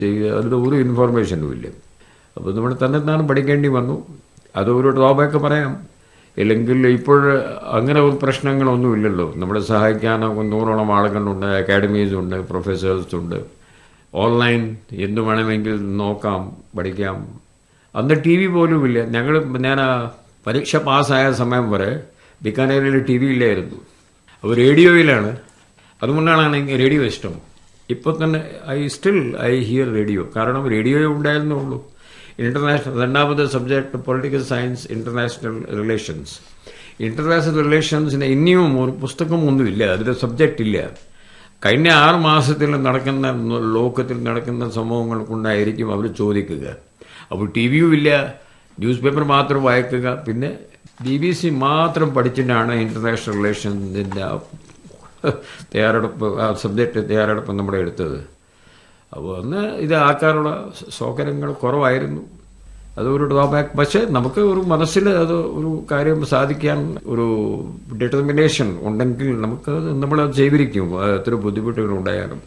അതിൽ ഒരു ഇൻഫോർമേഷനും ഇല്ല അപ്പോൾ നമ്മൾ തന്നെ താനും പഠിക്കേണ്ടി വന്നു അത് ഒരു ഡ്രോബാക്ക് പറയാം ഇല്ലെങ്കിൽ ഇപ്പോൾ അങ്ങനെ ഒരു പ്രശ്നങ്ങളൊന്നും ഇല്ലല്ലോ നമ്മളെ സഹായിക്കാൻ നൂറോളം ആളുകളുണ്ട് അക്കാഡമീസ് ഉണ്ട് പ്രൊഫസേഴ്സ് ഉണ്ട് ഓൺലൈൻ എന്ത് വേണമെങ്കിൽ നോക്കാം പഠിക്കാം അന്ന് ടി വി പോലും ഇല്ല ഞങ്ങൾ ഞാൻ ആ പരീക്ഷ പാസ്സായ സമയം വരെ ബിക്കാനേറിൽ ടി വി ഇല്ലായിരുന്നു അപ്പോൾ റേഡിയോയിലാണ് അതുകൊണ്ടാണ് എനിക്ക് റേഡിയോ ഇഷ്ടം ഇപ്പോൾ തന്നെ I still I hear radio കാരണം റേഡിയോയെ ഉണ്ടായിരുന്നുള്ളൂ ഇന്റർനാഷണൽ രണ്ടാമത് subject political science international relations international റിലേഷൻസിന് ഇനിയും ഒരു പുസ്തകമൊന്നുമില്ല അതിന്റെ സബ്ജക്റ്റ് ഇല്ല കഴിഞ്ഞ ആറ് മാസത്തിൽ നടക്കുന്ന ലോകത്തിൽ നടക്കുന്ന സംഭവങ്ങൾ കൊണ്ടായിരിക്കും അവർ ചോദിക്കുക അപ്പോൾ ടി വിയും ഇല്ല ന്യൂസ് പേപ്പർ മാത്രം വായിക്കുക പിന്നെ ബി ബി സി മാത്രം പഠിച്ചിട്ടാണ് ഇന്റർനാഷണൽ റിലേഷൻസിന്റെ തയ്യാറെടുപ്പ് ആ സബ്ജക്റ്റ് തയ്യാറെടുപ്പ് നമ്മുടെ എടുത്തത് അപ്പോൾ അന്ന് ഇത് ആക്കാനുള്ള സൗകര്യങ്ങൾ കുറവായിരുന്നു അതൊരു ഡ്രോബാക്ക് പക്ഷേ നമുക്ക് ഒരു മനസ്സിൽ അത് ഒരു കാര്യം സാധിക്കാൻ ഒരു ഡിറ്റർമിനേഷൻ ഉണ്ടെങ്കിൽ നമുക്ക് നമ്മൾ ചെയ്തിരിക്കും എത്ര ബുദ്ധിമുട്ടുകൾ ഉണ്ടായാലും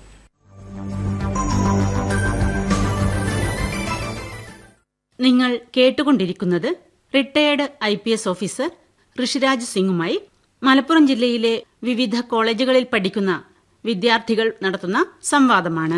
നിങ്ങൾ കേട്ടുകൊണ്ടിരിക്കുന്നത് retired I P S officer Rishiraj സിംഗുമായി മലപ്പുറം ജില്ലയിലെ വിവിധ കോളേജുകളിൽ പഠിക്കുന്ന വിദ്യാർത്ഥികൾ നടത്തുന്ന സംവാദമാണ്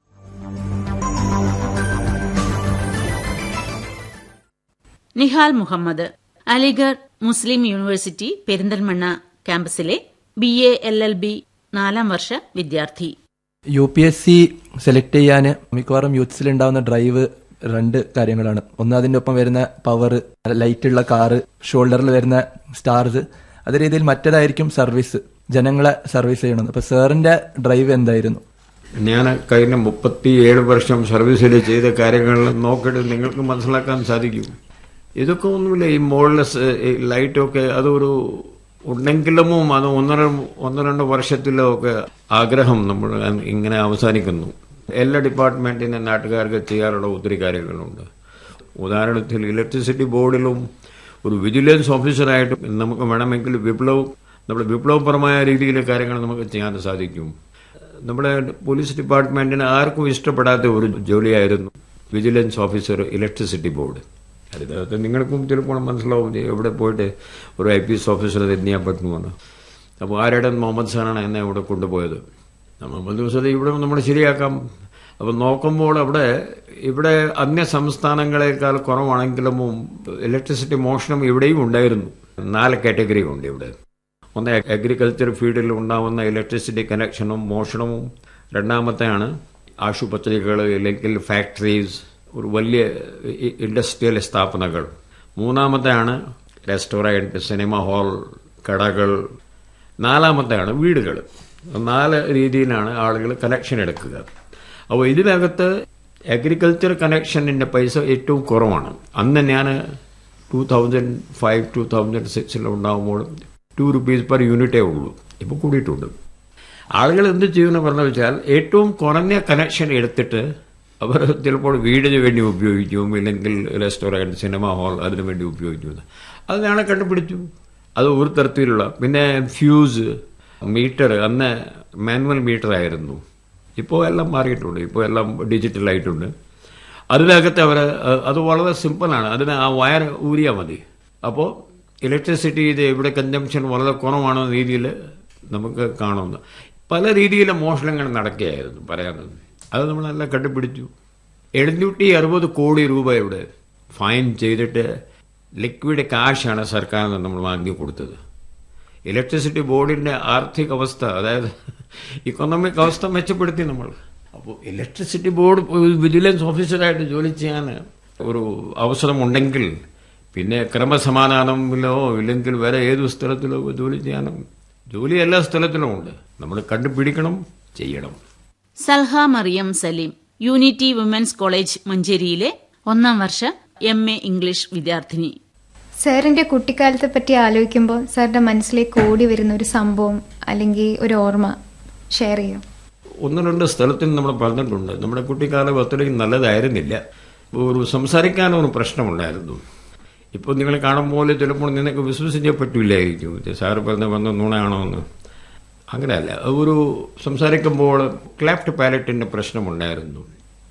നിഹാൽ മുഹമ്മദ് അലിഗഡ് മുസ്ലിം യൂണിവേഴ്സിറ്റി പെരിന്തൽമണ്ണ ക്യാമ്പസിലെ B A L L B നാലാം വർഷ വിദ്യാർത്ഥി U P S C select ചെയ്യാൻ മിക്കവാറും യൂത്ത്സിൽ ഉണ്ടാവുന്ന ഡ്രൈവ് രണ്ട് കാര്യങ്ങളാണ് ഒന്ന് അതിന്റെ ഒപ്പം വരുന്ന പവർ ലൈറ്റുള്ള കാറ് ഷോൾഡറിൽ വരുന്ന സ്റ്റാർസ് അതേ രീതിയിൽ മറ്റേതായിരിക്കും സർവീസ് ജനങ്ങളെ സർവീസ് ചെയ്യണം അപ്പൊ സാറിന്റെ ഡ്രൈവ് എന്തായിരുന്നു ഞാൻ കഴിഞ്ഞ മുപ്പത്തിയേഴ് വർഷം സർവീസിൽ ചെയ്ത കാര്യങ്ങൾ നോക്കിയിട്ട് നിങ്ങൾക്ക് മനസ്സിലാക്കാൻ സാധിക്കും ഇതൊക്കെ ഒന്നുമില്ല ഈ മുകളിലെ ലൈറ്റൊക്കെ അതൊരു ഉണ്ടെങ്കിലും അത് ഒന്നര ഒന്ന് രണ്ട് വർഷത്തിലോ ഒക്കെ ആഗ്രഹം നമ്മൾ ഇങ്ങനെ അവസാനിക്കുന്നു എല്ലാ ഡിപ്പാർട്ട്മെന്റിന്റെ നാട്ടുകാർക്ക് ചെയ്യാനുള്ള ഒത്തിരി കാര്യങ്ങളുണ്ട് ഉദാഹരണത്തിൽ ഇലക്ട്രിസിറ്റി ബോർഡിലും ഒരു വിജിലൻസ് ഓഫീസറായിട്ട് നമുക്ക് വേണമെങ്കിൽ വിപ്ലവ് നമ്മുടെ വിപ്ലവപരമായ രീതിയിലെ കാര്യങ്ങൾ നമുക്ക് ചെയ്യാൻ സാധിക്കും നമ്മുടെ പോലീസ് ഡിപ്പാർട്ട്മെന്റിന് ആർക്കും ഇഷ്ടപ്പെടാത്ത ഒരു ജോലിയായിരുന്നു വിജിലൻസ് ഓഫീസർ ഇലക്ട്രിസിറ്റി ബോർഡ് അതിനകത്ത് നിങ്ങൾക്കും ചിലപ്പോൾ മനസ്സിലാവും എവിടെ പോയിട്ട് ഒരു ഐ പി എസ് ഓഫീസർ തിരിഞ്ഞാൻ പറ്റുമെന്ന് അപ്പോൾ ആരുടെ മുഹമ്മദ് ഖാനാണ് എന്നെ ഇവിടെ കൊണ്ടുപോയത് മുഹമ്മദ് ദിവസത്തെ ഇവിടെ നമ്മൾ ശരിയാക്കാം അപ്പം നോക്കുമ്പോൾ അവിടെ ഇവിടെ അന്യ സംസ്ഥാനങ്ങളെക്കാൾ കുറവാണെങ്കിലും ഇലക്ട്രിസിറ്റി മോഷണം ഇവിടെയും ഉണ്ടായിരുന്നു നാല് കാറ്റഗറി ഉണ്ട് ഇവിടെ ഒന്ന് അഗ്രികൾച്ചർ ഫീൽഡിൽ ഉണ്ടാവുന്ന ഇലക്ട്രിസിറ്റി കണക്ഷനും മോഷണവും രണ്ടാമത്തെയാണ് ആശുപത്രികൾ അല്ലെങ്കിൽ ഫാക്ടറീസ് ഒരു വലിയ ഇൻഡസ്ട്രിയൽ സ്ഥാപനങ്ങൾ മൂന്നാമത്തെയാണ് റെസ്റ്റോറൻറ്റ് സിനിമ ഹാൾ കടകൾ നാലാമത്തെയാണ് വീടുകൾ നാല് രീതിയിലാണ് ആളുകൾ കണക്ഷൻ എടുക്കുക അപ്പോൾ ഇതിനകത്ത് അഗ്രികൾച്ചർ കണക്ഷനിൻ്റെ പൈസ ഏറ്റവും കുറവാണ് അന്ന് ഞാൻ two thousand five two thousand സിക്സിൽ ഉണ്ടാകുമ്പോൾ ടു റുപ്പീസ് പെർ യൂണിറ്റേ ഉള്ളൂ ഇപ്പോൾ കൂടിയിട്ടുണ്ട് ആളുകൾ എന്ത് ചെയ്യുമെന്ന് പറഞ്ഞു വെച്ചാൽ ഏറ്റവും കുറഞ്ഞ കണക്ഷൻ എടുത്തിട്ട് അവർ ചിലപ്പോൾ വീടിന് വേണ്ടി ഉപയോഗിക്കും ഇല്ലെങ്കിൽ റെസ്റ്റോറൻറ്റ് സിനിമ ഹാൾ അതിനു വേണ്ടി ഉപയോഗിക്കും അത് ഞാൻ കണ്ടുപിടിച്ചു അത് ഒരു തരത്തിലുള്ള പിന്നെ ഫ്യൂസ് മീറ്റർ അന്ന് മാനുവൽ മീറ്റർ ആയിരുന്നു ഇപ്പോൾ എല്ലാം മാറിയിട്ടുണ്ട് ഇപ്പോൾ എല്ലാം ഡിജിറ്റൽ ആയിട്ടുണ്ട് അതിനകത്ത് അവർ അത് വളരെ സിമ്പിളാണ് അതിന് ആ വയർ ഊരിയാൽ മതി അപ്പോൾ ഇലക്ട്രിസിറ്റി ഇത് ഇവിടെ കൺജംഷൻ വളരെ കുറവാണ് രീതിയിൽ നമുക്ക് കാണുന്നു പല രീതിയിലെ മോഷണങ്ങൾ നടക്കുകയായിരുന്നു പറയാനുള്ളത് അത് നമ്മളെല്ലാം കണ്ടുപിടിച്ചു എഴുന്നൂറ്റി അറുപത് കോടി രൂപ ഇവിടെ ഫൈൻ ചെയ്തിട്ട് ലിക്വിഡ് കാശാണ് സർക്കാരിന് നമ്മൾ വാങ്ങി കൊടുത്തത് ഇലക്ട്രിസിറ്റി ബോർഡിന്റെ ആർത്ഥിക അവസ്ഥ അതായത് ഇക്കണോമിക് അവസ്ഥ മെച്ചപ്പെടുത്തി നമ്മൾ അപ്പോൾ ഇലക്ട്രിസിറ്റി ബോർഡ് വിജിലൻസ് ഓഫീസറായിട്ട് ജോലി ചെയ്യാൻ ഒരു അവസരം ഉണ്ടെങ്കിൽ പിന്നെ ക്രമസമാധാനമിലോ ഇല്ലെങ്കിൽ വേറെ ഏതു സ്ഥലത്തിലോ ജോലി ചെയ്യാനും ജോലി എല്ലാ സ്ഥലത്തിലും ഉണ്ട് നമ്മൾ കണ്ടുപിടിക്കണം ചെയ്യണം Salha Mariyam Saleem unity women's college മഞ്ചേരിയിലെ ഒന്നാം വർഷ എം എ ഇംഗ്ലീഷ് വിദ്യാർത്ഥിനി സാറിന്റെ കുട്ടിക്കാലത്തെ പറ്റി ആലോചിക്കുമ്പോൾ സാറിന്റെ മനസ്സിലേക്ക് ഓടി വരുന്ന ഒരു സംഭവം അല്ലെങ്കിൽ ഒരു ഓർമ്മ ഷെയർ ചെയ്യും ഒന്ന് രണ്ട് സ്ഥലത്തിൽ നമ്മൾ പറഞ്ഞിട്ടുണ്ട് നമ്മുടെ കുട്ടിക്കാലം അത്രയും നല്ലതായിരുന്നില്ല ഒരു സംസാരിക്കാനൊരു പ്രശ്നമുണ്ടായിരുന്നു ഇപ്പോൾ നിങ്ങൾ കാണുമ്പോൾ ചിലപ്പോൾ നിനക്ക് വിശ്വസിക്കാൻ പറ്റില്ലായിരിക്കും സാറ് പറഞ്ഞ വന്ന നുണയാണോ എന്ന് അങ്ങനെയല്ല ഒരു സംസാരിക്കുമ്പോൾ ക്ലാപ്റ്റ് പാലറ്റിന്റെ പ്രശ്നമുണ്ടായിരുന്നു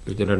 ഇതിന്